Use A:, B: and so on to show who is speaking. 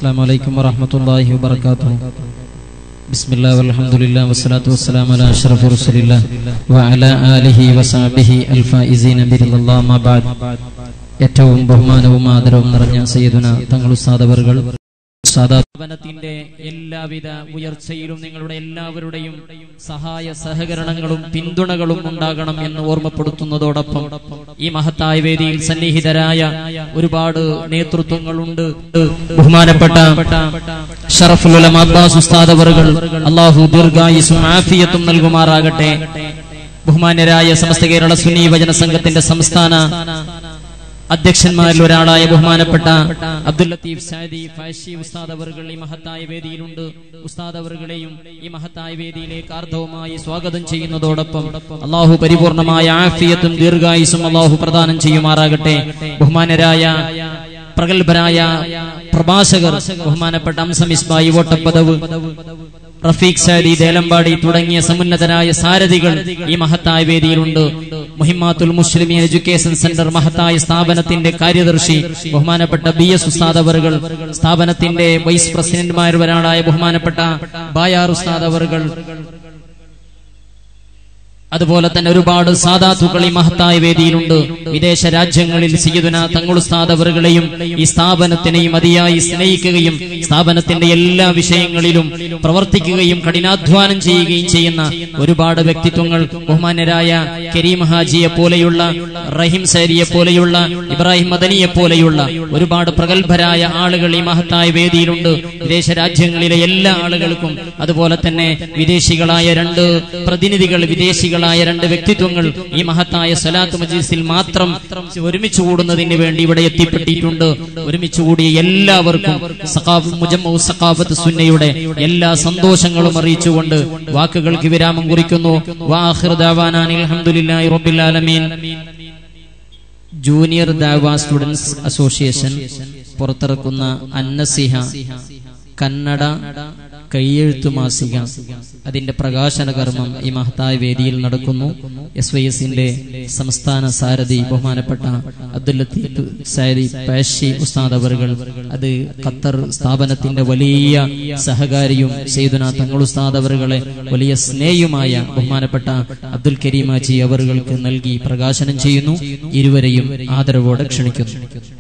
A: السلام عليكم ورحمة الله وبركاته بسم الله والحمد لله والصلاة والسلام على أشرف رسول الله وعلى آله وصحبه الفائزين برضا الله ما بعد ഏറ്റവും ബഹുമാനവും ആദരവും നിറഞ്ഞ സയ്യിദുന തങ്ങൾ ഉസ്താദവറുകൾ സ്ഥാപനത്തിന്റെ എല്ലാവിധ ഉയർച്ചയിലും നിങ്ങളുടെ എല്ലാവരുടെയും സഹായ സഹകരണങ്ങളും പിന്തുണകളും ഉണ്ടാകണം എന്ന് ഓർമ്മപ്പെടുത്തുന്നതോടൊപ്പം ഈ മഹത്തായ വേദിയിൽ സന്നിഹിതരായ ഒരുപാട് നേതൃത്വങ്ങളുണ്ട് ബഹുമാനപ്പെട്ട ഷറഫുൽ ഉലമ അബ്ബാസ് ഉസ്താദ് അവറുകൾ അള്ളാഹു ദീർഘായുസും ആഫിയത്തും നൽകുമാറാകട്ടെ ബഹുമാന്യരായ സമസ്ത കേരള സുന്നി വചന സംഘത്തിന്റെ സംസ്ഥാന അധ്യക്ഷന്മാരിൽ ഒരാളായ ബഹുമാനപ്പെട്ട അബ്ദുൽ ലത്തീഫ് സാദി ഫാഷി ഉസ്താദ് അവറുകൾ ഈ മഹത്തായ വേദിയിലുണ്ട് ഉസ്താദ് അവറുകളെയും ഈ മഹത്തായ വേദിയിലേക്ക് ആർദ്ധവുമായി സ്വാഗതം ചെയ്യുന്നതോടൊപ്പം അള്ളാഹു പരിപൂർണമായ ആഫിയത്തും ദീർഘായുസും അള്ളാഹു പ്രദാനം ചെയ്യുമാറാകട്ടെ ബഹുമാനരായ പ്രഗത്ഭരായ പ്രഭാഷകർ ബഹുമാനപ്പെട്ട അംസം ഇസ്ബായി വോട്ടപ്പദവ് റഫീഖ് സാദി ദേലമ്പാടി തുടങ്ങിയ സമുന്നതരായ സാരഥികൾ ഈ മഹത്തായ വേദിയിലുണ്ട് മുഹിമാത്തുൽ മുസ്ലിമി എഡ്യൂക്കേഷൻ സെന്റർ മഹത്തായ സ്ഥാപനത്തിന്റെ കാര്യദർശി ബഹുമാനപ്പെട്ട ബി എസ് ഉസ്താദ് അവറുകൾ സ്ഥാപനത്തിന്റെ വൈസ് പ്രസിഡന്റുമാരൊരാളായ ബഹുമാനപ്പെട്ട ബായാർ ഉസ്താദ് അവറുകൾ അതുപോലെ തന്നെ ഒരുപാട് സാധാത്തുക്കൾ ഈ മഹത്തായ വേദിയിലുണ്ട് വിദേശ രാജ്യങ്ങളിൽ സിയുദന തങ്ങളുസ്ഥാദവറുകളെയും ഈ സ്ഥാപനത്തിനെയും അതിയായി സ്നേഹിക്കുകയും സ്ഥാപനത്തിന്റെ എല്ലാ വിഷയങ്ങളിലും പ്രവർത്തിക്കുകയും കഠിനാധ്വാനം ചെയ്യുകയും ചെയ്യുന്ന ഒരുപാട് വ്യക്തിത്വങ്ങൾ ബഹുമാന്യരായ കരീം ഹാജിയെ പോലെയുള്ള റഹിം സേരിയെ പോലെയുള്ള ഇബ്രാഹിം മദനിയെ പോലെയുള്ള ഒരുപാട് പ്രഗത്ഭരായ ആളുകൾ ഈ മഹത്തായ വേദിയിലുണ്ട് വിദേശ രാജ്യങ്ങളിലെ എല്ലാ ആളുകൾക്കും അതുപോലെ തന്നെ വിദേശികളായ രണ്ട് പ്രതിനിധികൾ വിദേശികളായ രണ്ട് വ്യക്തിത്വങ്ങൾ ഈ മഹത്തായ സലാത്ത് മജീസിൽ മാത്രം ഒരുമിച്ച് കൂടുന്നതിന് വേണ്ടി ഇവിടെ എത്തിപ്പെട്ടിട്ടുണ്ട് ഒരുമിച്ച് കൂടിയ എല്ലാവർക്കും സഖാഫ് മുജമ്മു സഖാഫത്ത് സുന്നയുടെ എല്ലാ സന്തോഷങ്ങളും അറിയിച്ചുകൊണ്ട് വാക്കുകൾക്ക് വിരാമം കുറിക്കുന്നു വാഹിർ ദാവാനാനിൽ അൽഹംദുലില്ലാഹി റബ്ബിൽ ആലമീൻ ജൂനിയർ ദാവ സ്റ്റുഡൻസ് അസോസിയേഷൻ പുറത്തിറക്കുന്ന അന്നസിഹ കന്നഡ കയ്യെഴുത്തു മാസിക അതിന്റെ പ്രകാശന കർമ്മം ഈ മഹത്തായ വേദിയിൽ നടക്കുന്നു എസ് വൈ എസിന്റെ സംസ്ഥാന സാരഥി ബഹുമാനപ്പെട്ട അബ്ദുൽ ലത്തീഫ് സാരി പാഷി ഉസ്താദ് അവറുകൾ അത് ഖത്തർ സ്ഥാപനത്തിന്റെ വലിയ സഹകാരിയും സെയ്ദുന തങ്ങൾ ഉസ്താദ് അവറുകളെ വലിയ സ്നേഹിയുമായ ബഹുമാനപ്പെട്ട അബ്ദുൽ കരീമാജി അവറുകൾക്ക് നൽകി പ്രകാശനം ചെയ്യുന്നു ഇരുവരെയും ആദരവോടെ ക്ഷണിക്കുന്നു